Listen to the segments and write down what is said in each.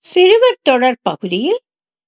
சிறுவர் தொடர் பகுதியில்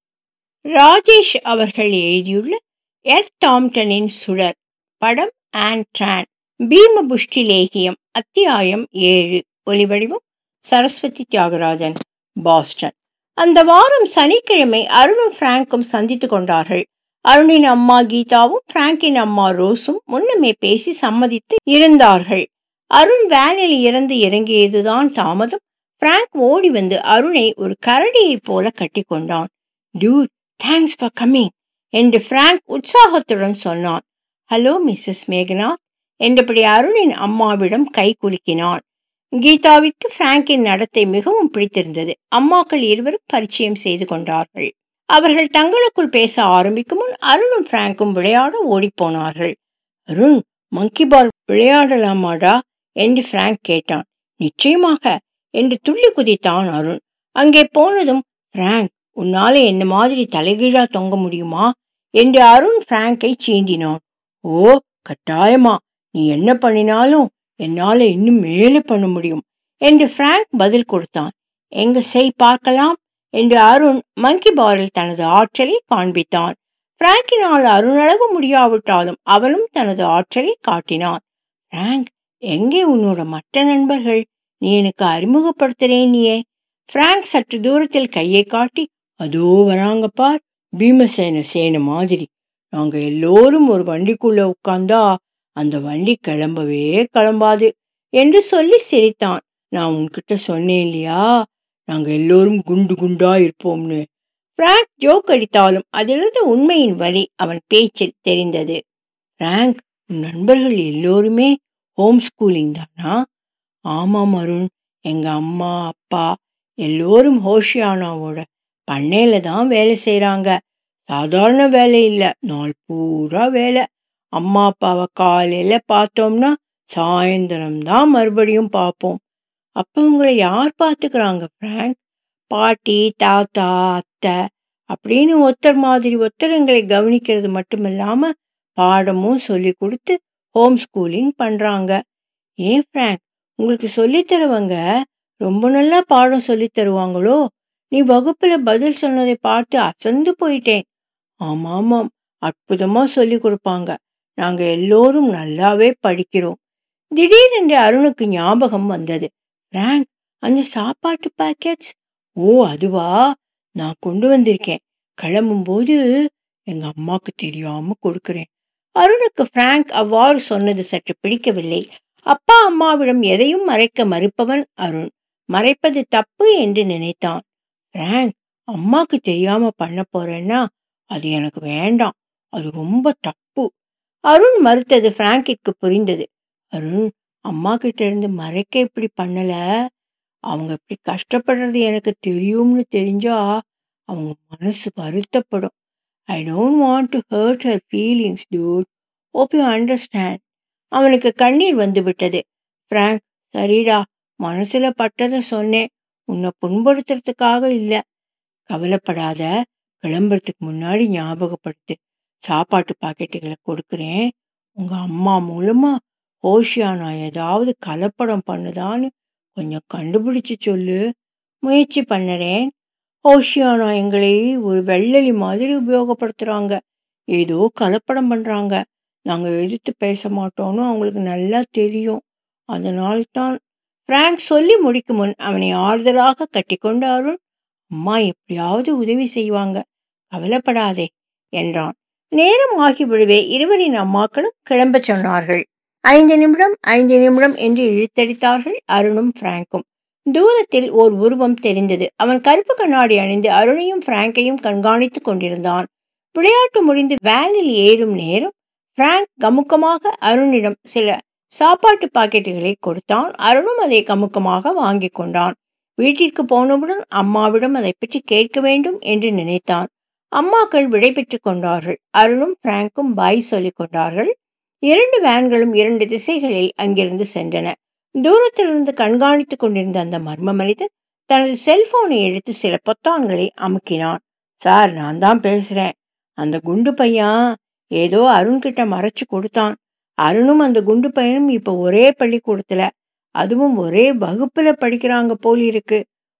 ராஜேஷ் அவர்கள் எழுதியுள்ள எஸ் டாம்டனின் சுடர் படம் ஆன் ட்ரான் பீமபுஷ்டி லேகியம் அத்தியாயம் ஏழு ஒலிவடிவம் சரஸ்வதி தியாகராஜன் பாஸ்டன் அந்த வாரம் சனிக்கிழமை அருணும் பிராங்கும் சந்தித்து கொண்டார்கள் அருணின் அம்மா கீதாவும் பிராங்கின் அம்மா ரோஸும் முன்னமே பேசி சம்மதித்து இருந்தார்கள் அருண் வேனில் இறந்து இறங்கியதுதான் தாமதம் பிராங்க் ஓடி வந்து அருணை ஒரு கரடியைப் போல கட்டிக்கொண்டான் டியூட் தேங்க்ஸ் ஃபார் கம்மிங் என்று பிராங்க் உற்சாகத்துடன் சொன்னான் ஹலோ மிஸ்ஸஸ் மேகநாத் என்றபடி அருணின் அம்மாவிடம் கை குலுக்கினான் கீதாவிற்கு பிராங்கின் நடத்தை மிகவும் பிடித்திருந்தது அம்மாக்கள் இருவரும் பரிச்சயம் செய்து கொண்டார்கள் அவர்கள் தங்களுக்குள் பேச ஆரம்பிக்கும் முன் அருணும் பிராங்கும் விளையாட ஓடிப்போனார்கள் அருண் மங்கி பால் விளையாடலாமாடா என்று பிராங்க் கேட்டான் நிச்சயமாக என்று துள்ளி குதித்தான் அருண் அங்கே போனதும் பிராங்க் உன்னால என்ன மாதிரி தலைகீழா தொங்க முடியுமா என்று அருண் பிராங்கை சீண்டினான் ஓ கட்டாயமா நீ என்ன பண்ணினாலும் என்னால இன்னும் மேலே பண்ண முடியும் என்று பிராங்க் பதில் கொடுத்தான் எங்க செய் பார்க்கலாம் என்று அருண் மங்கி பாரில் தனது ஆற்றலை காண்பித்தான் பிராங்கினால் அருணளவு முடியாவிட்டாலும் அவனும் தனது ஆற்றலை காட்டினான் பிராங்க் எங்கே உன்னோட மற்ற நண்பர்கள் நீ எனக்கு அறிமுகப்படுத்துறேன் நீயே பிராங்க் சற்று தூரத்தில் கையை காட்டி அதோ வராங்க பார் பீமசேன சேன மாதிரி நாங்க எல்லோரும் ஒரு வண்டிக்குள்ள உட்கார்ந்தா அந்த வண்டி கிளம்பவே கிளம்பாது என்று சொல்லி சிரித்தான் நான் உன்கிட்ட சொன்னேன் இல்லையா நாங்க எல்லோரும் குண்டு குண்டா இருப்போம்னு பிராங்க் ஜோக் அடித்தாலும் அதிலிருந்து உண்மையின் வழி அவன் பேச்சில் தெரிந்தது பிராங்க் உன் நண்பர்கள் எல்லோருமே ஹோம் ஸ்கூலிங் தானா ஆமாம் அருண் எங்க அம்மா அப்பா எல்லோரும் ஹோஷியானாவோட பண்ணையில தான் வேலை செய்கிறாங்க சாதாரண வேலை இல்லை நாள் பூரா வேலை அம்மா அப்பாவை காலையில் பார்த்தோம்னா சாயந்தரம் தான் மறுபடியும் பார்ப்போம் அப்போ உங்களை யார் பார்த்துக்கிறாங்க ஃப்ராங்க் பாட்டி தாத்தா அத்தை அப்படின்னு ஒருத்தர் மாதிரி ஒருத்தர் எங்களை கவனிக்கிறது மட்டும் இல்லாமல் பாடமும் சொல்லி கொடுத்து ஹோம் ஸ்கூலிங் பண்ணுறாங்க ஏன் ஃப்ராங்க் உங்களுக்கு சொல்லித்தருவங்க ரொம்ப நல்லா பாடம் சொல்லி தருவாங்களோ நீ வகுப்புல பதில் சொன்னதை பார்த்து அசந்து போயிட்டேன் ஆமாமாம் அற்புதமா சொல்லி கொடுப்பாங்க நாங்க எல்லோரும் நல்லாவே படிக்கிறோம் திடீரென்று அருணுக்கு ஞாபகம் வந்தது ரேங்க் அந்த சாப்பாட்டு பாக்கெட்ஸ் ஓ அதுவா நான் கொண்டு வந்திருக்கேன் கிளம்பும்போது எங்க அம்மாக்கு தெரியாம கொடுக்கிறேன் அருணுக்கு பிராங்க் அவ்வாறு சொன்னது சற்று பிடிக்கவில்லை அப்பா அம்மாவிடம் எதையும் மறைக்க மறுப்பவன் அருண் மறைப்பது தப்பு என்று நினைத்தான் பிராங்க் அம்மாக்கு தெரியாம பண்ண போறேன்னா அது எனக்கு வேண்டாம் அது ரொம்ப தப்பு அருண் மறுத்தது பிராங்கிற்கு புரிந்தது அருண் அம்மா கிட்ட இருந்து மறைக்க இப்படி பண்ணல அவங்க இப்படி கஷ்டப்படுறது எனக்கு தெரியும்னு தெரிஞ்சா அவங்க மனசு வருத்தப்படும் I don't want to hurt her feelings dude hope you understand அவனுக்கு கண்ணீர் வந்து விட்டது பிராங்க் சரிடா மனசுல பட்டதை சொன்னேன் உன்னை புண்படுத்துறதுக்காக இல்லை கவலைப்படாத கிளம்புறதுக்கு முன்னாடி ஞாபகப்படுத்து சாப்பாட்டு பாக்கெட்டுகளை கொடுக்குறேன் உங்க அம்மா மூலமா ஹோஷியானா ஏதாவது கலப்படம் பண்ணுதான்னு கொஞ்சம் கண்டுபிடிச்சு சொல்லு முயற்சி பண்ணுறேன் ஹோஷியானா எங்களை ஒரு வெள்ளலி மாதிரி உபயோகப்படுத்துகிறாங்க ஏதோ கலப்படம் பண்ணுறாங்க நாங்கள் எதிர்த்து பேச மாட்டோம்னு அவங்களுக்கு நல்லா தெரியும் அதனால்தான் பிராங்க் சொல்லி முடிக்கும் முன் அவனை ஆறுதலாக கட்டிக்கொண்டு அருண் அம்மா எப்படியாவது உதவி செய்வாங்க கவலைப்படாதே என்றான் நேரம் ஆகிவிடவே இருவரின் அம்மாக்களும் கிளம்பச் சொன்னார்கள் ஐந்து நிமிடம் ஐந்து நிமிடம் என்று இழுத்தடித்தார்கள் அருணும் பிராங்கும் தூரத்தில் ஓர் உருவம் தெரிந்தது அவன் கருப்பு கண்ணாடி அணிந்து அருணையும் பிராங்கையும் கண்காணித்துக் கொண்டிருந்தான் விளையாட்டு முடிந்து வேனில் ஏறும் நேரம் பிராங்க் கமுக்கமாக அருணிடம் சில சாப்பாட்டு பாக்கெட்டுகளை கொடுத்தான் அருணும் அதை கமுக்கமாக வாங்கி கொண்டான் வீட்டிற்கு போனவுடன் அம்மாவிடம் அதை பற்றி கேட்க வேண்டும் என்று நினைத்தான் அம்மாக்கள் விடை பெற்றுக் கொண்டார்கள் அருணும் பிராங்கும் பாய் சொல்லிக் கொண்டார்கள் இரண்டு வேன்களும் இரண்டு திசைகளில் அங்கிருந்து சென்றன தூரத்திலிருந்து கண்காணித்துக் கொண்டிருந்த அந்த மர்ம மனிதன் தனது செல்போனை எடுத்து சில பொத்தான்களை அமுக்கினான் சார் நான் தான் பேசுறேன் அந்த குண்டு பையன் ஏதோ அருண் கிட்ட மறைச்சு கொடுத்தான் அருணும் அந்த குண்டு பையனும் இப்ப ஒரே பள்ளிக்கூடத்துல அதுவும் ஒரே வகுப்புல படிக்கிறாங்க போல் இருக்கு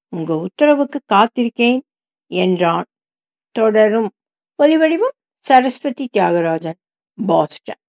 உங்க உத்தரவுக்கு காத்திருக்கேன் என்றான் தொடரும் ஒலிவடிவம் சரஸ்வதி தியாகராஜன் பாஸ்டன்